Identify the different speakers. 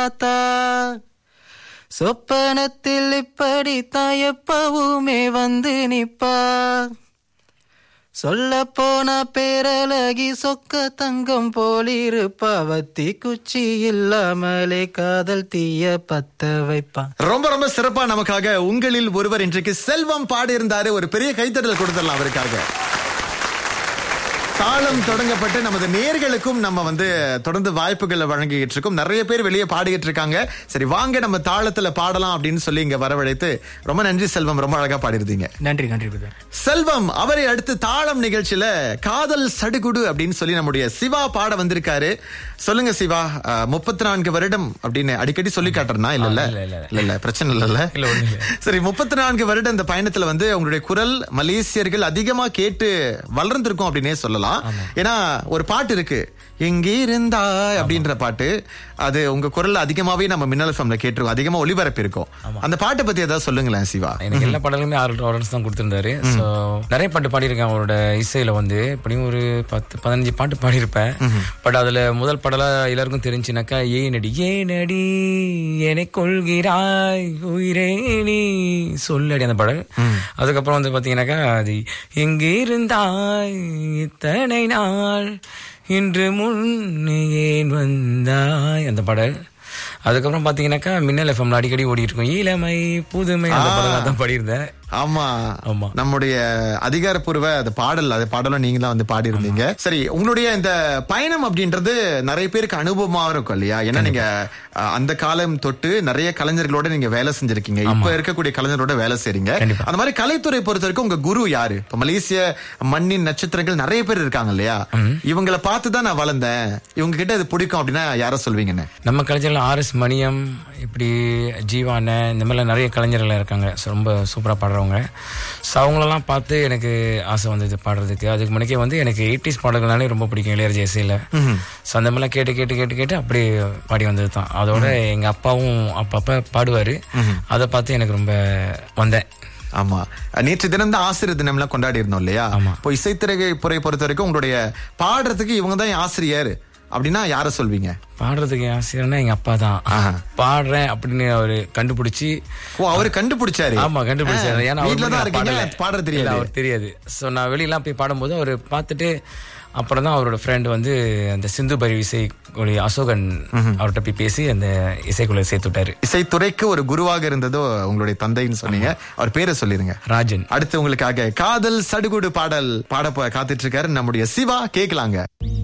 Speaker 1: பார்த்தா சொப்பனத்தில் இப்படி எப்பவுமே வந்து நிப்பா சொல்ல போன பேரழகி சொக்க தங்கம் போலிருப்பா வத்தி குச்சி இல்லாமலே காதல் தீய பத்த வைப்பா
Speaker 2: ரொம்ப ரொம்ப சிறப்பா நமக்காக உங்களில் ஒருவர் இன்றைக்கு செல்வம் பாடியிருந்தாரு ஒரு பெரிய கைத்தட்டல் கொடுத்துடலாம் அவருக்காக தாளம் தொடங்கப்பட்டு நமது நேர்களுக்கும் நம்ம வந்து தொடர்ந்து வாய்ப்புகளை வழங்கிட்டு இருக்கோம் நிறைய பேர் வெளியே பாடிக்கிட்டு இருக்காங்க சரி வாங்க நம்ம தாளத்துல பாடலாம் அப்படின்னு சொல்லி இங்க வரவழைத்து ரொம்ப நன்றி செல்வம் ரொம்ப அழகா பாடிருந்தீங்க
Speaker 1: நன்றி நன்றி பிரதர்
Speaker 2: செல்வம் அவரை அடுத்து தாளம் நிகழ்ச்சியில காதல் சடுகுடு அப்படின்னு சொல்லி நம்முடைய சிவா பாட வந்திருக்காரு சொல்லுங்க சிவா முப்பத்தி நான்கு வருடம் அப்படின்னு அடிக்கடி சொல்லி காட்டுறனா இல்ல இல்ல
Speaker 3: இல்ல, இல்ல.
Speaker 2: இல்ல இல்ல பிரச்சனை இல்ல
Speaker 3: இல்ல, ஒண்ணும் இல்ல.
Speaker 2: சரி முப்பத்தி நான்கு வருடம் இந்த பயணத்துல வந்து உங்களுடைய குரல் மலேசியர்கள் அதிகமா கேட்டு வளர்ந்திருக்கும் அப்படின்னே சொல்லலாம் ஏன்னா ஒரு பாட்டு இருக்கு எங்கே இருந்தாய் அப்படின்ற பாட்டு அது உங்க குரல் அதிகமாவே நம்ம மின்னல் ஃபம்ல கேட்டிருக்கோம் அதிகமா ஒளிபரப்பு இருக்கும் அந்த பாட்டை பத்தி ஏதாவது சொல்லுங்களேன் சிவா
Speaker 3: எனக்கு எல்லா பாடலுமே ஆறு டாலர்ஸ் தான் கொடுத்திருந்தாரு ஸோ நிறைய பாட்டு பாடியிருக்கேன் அவரோட இசையில வந்து எப்படியும் ஒரு பத்து பதினஞ்சு பாட்டு பாடியிருப்பேன் பட் அதுல முதல் பாடலா எல்லாருக்கும் தெரிஞ்சுனாக்கா ஏனடி ஏனடி என்னை கொள்கிறாய் உயிரே நீ சொல்லடி அந்த பாடல் அதுக்கப்புறம் வந்து பாத்தீங்கன்னாக்கா அது எங்கே இருந்தாய் இத்தனை நாள் இன்று முன் ஏன் வந்தாய் அந்த பாடல் அதுக்கப்புறம் பாத்தீங்கன்னாக்கா மின்னல் எஃப்எம்ல அடிக்கடி ஓடிட்டு இருக்கும் இளமை புதுமை அந்த பாடலாம் தான் பாடியிருந்தேன்
Speaker 2: ஆமா
Speaker 3: ஆமா.
Speaker 2: நம்முடைய அதிகாரப்பூர்வ அந்த பாடல் அது பாடலும் நீங்க தான் வந்து பாடி இருந்தீங்க சரி உங்களுடைய இந்த பயணம் அப்படின்றது நிறைய பேருக்கு அனுபவமா இருக்கும் இல்லையா ஏன்னா நீங்க அஹ், அந்த காலம் தொட்டு நிறைய கலைஞர்களோட நீங்க வேலை செஞ்சிருக்கீங்க இப்ப இருக்கக்கூடிய கலைஞரோட வேலை செய்றீங்க
Speaker 3: கண்டிப்பா.
Speaker 2: அந்த மாதிரி கலைத்துறை பொறுத்த வரைக்கும் உங்க குரு யாரு இப்ப மலேசிய மண்ணின் நட்சத்திரங்கள் நிறைய பேர் இருக்காங்க இல்லையா இவங்களை பார்த்து தான் நான் வளர்ந்தேன் இவங்க கிட்ட இது பிடிக்கும் அப்படின்னா யார சொல்வீங்கன்னு
Speaker 3: நம்ம கலைஞர்கள் ஆர் எஸ் மணியம் இப்படி ஜீவான இந்த மாதிரிலாம் நிறைய கலைஞர்கள் இருக்காங்க So, ரொம்ப சூப்பரா பாடுறவங்க ஸோ அவங்களெல்லாம் பார்த்து எனக்கு ஆசை வந்தது பாடுறதுக்கு அதுக்கு முன்னாடியே வந்து எனக்கு எயிட்டிஸ் பாடல்கள்னாலே ரொம்ப பிடிக்கும் இளையராஜா இசையில ஸோ அந்த மாதிரிலாம் கேட்டு கேட்டு கேட்டு கேட்டு அப்படியே பாடி வந்தது தான் அதோட எங்க அப்பாவும் அப்பப்ப பாடுவாரு அதை பார்த்து எனக்கு ரொம்ப வந்தேன்
Speaker 2: ஆமா நேற்று தினம் தான் ஆசிரியர் தினம் எல்லாம் கொண்டாடி இருந்தோம் இல்லையா
Speaker 3: ஆமா.
Speaker 2: இப்போ இசைத்திரை பொறை பொறுத்த வரைக்கும் உங்களுடைய பாடுறதுக்கு இவங்க தான் என் ஆசிரியர் அப்படின்னா யார சொல்வீங்க
Speaker 3: பாடுறதுக்கு என் ஆசிரியர்னா எங்க அப்பா தான் பாடுறேன் அப்படின்னு அவரு கண்டுபிடிச்சி
Speaker 2: ஓ அவரு கண்டுபிடிச்சாரு
Speaker 3: ஆமா கண்டுபிடிச்சாரு ஏன்னா அவர்
Speaker 2: வீட்ல தான்
Speaker 3: முன்னாடி
Speaker 2: இருக்கீங்க
Speaker 3: பாடல.
Speaker 2: பாட
Speaker 3: இல்ல,
Speaker 2: தெரியாது
Speaker 3: அவர் தெரியாது சோ நான் வெளியெல்லாம் போய் பாடும்போது அவர் பார்த்துட்டு அப்புறம் தான் அவரோட ஃப்ரெண்ட் வந்து அந்த சிந்து பைரவி இசைக்குழு அசோகன் அவர்கிட்ட போய் பேசி அந்த இசைக்குள்ள சேர்த்து விட்டாரு
Speaker 2: இசைத்துறைக்கு ஒரு குருவாக இருந்ததோ உங்களுடைய தந்தைன்னு சொன்னீங்க அவர் பேரை சொல்லிருங்க
Speaker 3: ராஜன்
Speaker 2: அடுத்து உங்களுக்காக காதல் சடுகுடு பாடல் பாட போ- காத்துட்டு இருக்காரு நம்முடைய சிவா கேக்கலாங்க